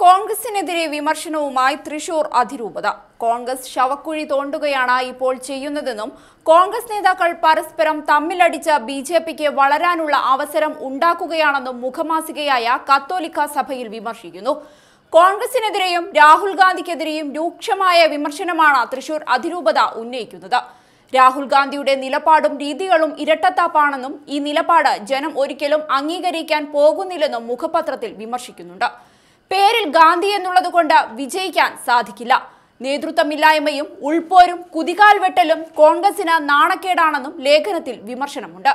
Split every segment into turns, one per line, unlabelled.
കോൺഗ്രസിനെതിരെ വിമർശനവുമായി തൃശൂർ അതിരൂപത കോൺഗ്രസ് ശവക്കുഴി തോണ്ടുകയാണ് ഇപ്പോൾ ചെയ്യുന്നതെന്നും കോൺഗ്രസ് നേതാക്കൾ പരസ്പരം തമ്മിലടിച്ച ബി ജെ പിക്ക് വളരാനുള്ള അവസരം ഉണ്ടാക്കുകയാണെന്നും മുഖമാസികയായ കത്തോലിക്ക സഭയിൽ വിമർശിക്കുന്നു കോൺഗ്രസിനെതിരെയും രാഹുൽ ഗാന്ധിക്കെതിരെയും രൂക്ഷമായ വിമർശനമാണ് തൃശൂർ അതിരൂപത ഉന്നയിക്കുന്നത് രാഹുൽ ഗാന്ധിയുടെ നിലപാടും രീതികളും ഇരട്ടത്താപ്പാണെന്നും ഈ നിലപാട് ജനം ഒരിക്കലും അംഗീകരിക്കാൻ പോകുന്നില്ലെന്നും മുഖപത്രത്തിൽ വിമർശിക്കുന്നുണ്ട് പേരിൽ ഗാന്ധി എന്നുള്ളത് കൊണ്ട് വിജയിക്കാൻ സാധിക്കില്ല നേതൃത്വമില്ലായ്മയും ഉൾപോരും കുതികാൽ വെട്ടലും കോൺഗ്രസിന് നാണക്കേടാണെന്നും ലേഖനത്തിൽ വിമർശനമുണ്ട്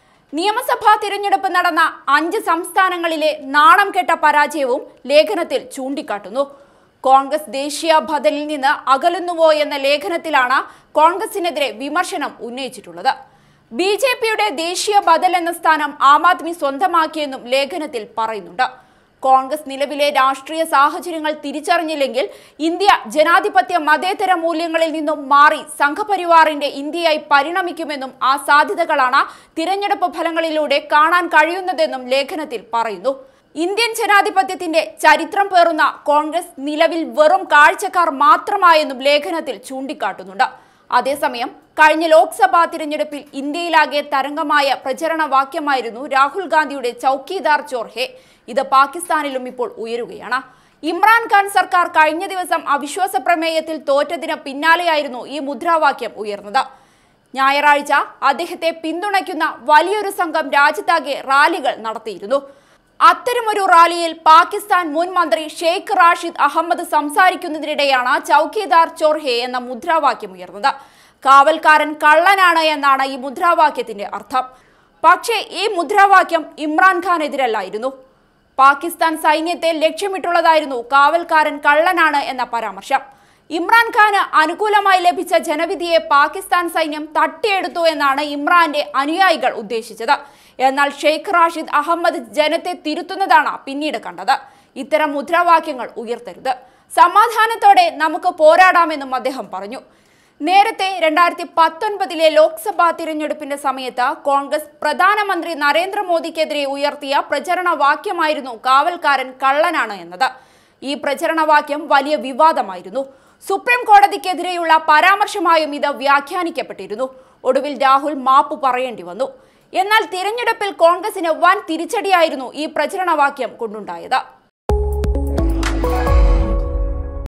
നിയമസഭാ തിരഞ്ഞെടുപ്പ് നടന്ന അഞ്ച് സംസ്ഥാനങ്ങളിലെ നാണം കെട്ട പരാജയവും ലേഖനത്തിൽ ചൂണ്ടിക്കാട്ടുന്നു കോൺഗ്രസ് ദേശീയ ബദലിൽ നിന്ന് അകലുന്നുവോ എന്ന ലേഖനത്തിലാണ് കോൺഗ്രസിനെതിരെ വിമർശനം ഉന്നയിച്ചിട്ടുള്ളത് ബി ജെ പിയുടെ ദേശീയ ബദൽ എന്ന സ്ഥാനം ആം ആദ്മി സ്വന്തമാക്കിയെന്നും ലേഖനത്തിൽ പറയുന്നുണ്ട് കോൺഗ്രസ് നിലവിലെ രാഷ്ട്രീയ സാഹചര്യങ്ങൾ തിരിച്ചറിഞ്ഞില്ലെങ്കിൽ ഇന്ത്യ ജനാധിപത്യ മതേതര മൂല്യങ്ങളിൽ നിന്നും മാറി സംഘപരിവാറിന്റെ ഇന്ത്യയായി പരിണമിക്കുമെന്നും ആ സാധ്യതകളാണ് തിരഞ്ഞെടുപ്പ് ഫലങ്ങളിലൂടെ കാണാൻ കഴിയുന്നതെന്നും ലേഖനത്തിൽ പറയുന്നു ഇന്ത്യൻ ജനാധിപത്യത്തിന്റെ ചരിത്രം പേറുന്ന കോൺഗ്രസ് നിലവിൽ വെറും കാഴ്ചക്കാർ മാത്രമായെന്നും ലേഖനത്തിൽ ചൂണ്ടിക്കാട്ടുന്നുണ്ട് അതേസമയം കഴിഞ്ഞ ലോക്സഭാ തിരഞ്ഞെടുപ്പിൽ ഇന്ത്യയിലാകെ തരംഗമായ പ്രചരണ വാക്യമായിരുന്നു രാഹുൽ ഗാന്ധിയുടെ ചൌക്കീദാർ ചോർഹെ ഇത് പാകിസ്ഥാനിലും ഇപ്പോൾ ഉയരുകയാണ് ഇമ്രാൻഖാൻ സർക്കാർ കഴിഞ്ഞ ദിവസം അവിശ്വാസ പ്രമേയത്തിൽ തോറ്റതിന് പിന്നാലെയായിരുന്നു ഈ മുദ്രാവാക്യം ഉയർന്നത് ഞായറാഴ്ച അദ്ദേഹത്തെ പിന്തുണയ്ക്കുന്ന വലിയൊരു സംഘം രാജ്യത്താകെ റാലികൾ നടത്തിയിരുന്നു അത്തരമൊരു റാലിയിൽ പാകിസ്ഥാൻ മുൻ മന്ത്രി ഷെയ്ഖ് റാഷിദ് അഹമ്മദ് സംസാരിക്കുന്നതിനിടെയാണ് ചൌക്കീദാർ ചോർഹെ എന്ന മുദ്രാവാക്യം ഉയർന്നത് കാവൽക്കാരൻ കള്ളനാണ് എന്നാണ് ഈ മുദ്രാവാക്യത്തിന്റെ അർത്ഥം പക്ഷേ ഈ മുദ്രാവാക്യം ഇമ്രാൻഖാനെതിരല്ലായിരുന്നു പാകിസ്ഥാൻ സൈന്യത്തെ ലക്ഷ്യമിട്ടുള്ളതായിരുന്നു കാവൽക്കാരൻ കള്ളനാണ് എന്ന പരാമർശം ഇമ്രാൻഖാന് അനുകൂലമായി ലഭിച്ച ജനവിധിയെ പാകിസ്ഥാൻ സൈന്യം തട്ടിയെടുത്തു എന്നാണ് ഇമ്രാന്റെ അനുയായികൾ ഉദ്ദേശിച്ചത് എന്നാൽ ഷെയ്ഖ് റാഷിദ് അഹമ്മദ് ജനത്തെ തിരുത്തുന്നതാണ് പിന്നീട് കണ്ടത് ഇത്തരം മുദ്രാവാക്യങ്ങൾ ഉയർത്തരുത് സമാധാനത്തോടെ നമുക്ക് പോരാടാമെന്നും അദ്ദേഹം പറഞ്ഞു നേരത്തെ രണ്ടായിരത്തി പത്തൊൻപതിലെ ലോക്സഭാ തിരഞ്ഞെടുപ്പിന്റെ സമയത്ത് കോൺഗ്രസ് പ്രധാനമന്ത്രി നരേന്ദ്രമോദിക്കെതിരെ ഉയർത്തിയ പ്രചരണ വാക്യമായിരുന്നു കാവൽക്കാരൻ കള്ളനാണ് എന്നത് ഈ പ്രചരണവാക്യം വലിയ വിവാദമായിരുന്നു സുപ്രീം കോടതിക്കെതിരെയുള്ള പരാമർശമായും ഇത് വ്യാഖ്യാനിക്കപ്പെട്ടിരുന്നു ഒടുവിൽ രാഹുൽ മാപ്പ് പറയേണ്ടി വന്നു എന്നാൽ തിരഞ്ഞെടുപ്പിൽ കോൺഗ്രസിന് വൻ തിരിച്ചടിയായിരുന്നു ഈ പ്രചരണവാക്യം കൊണ്ടുണ്ടായത്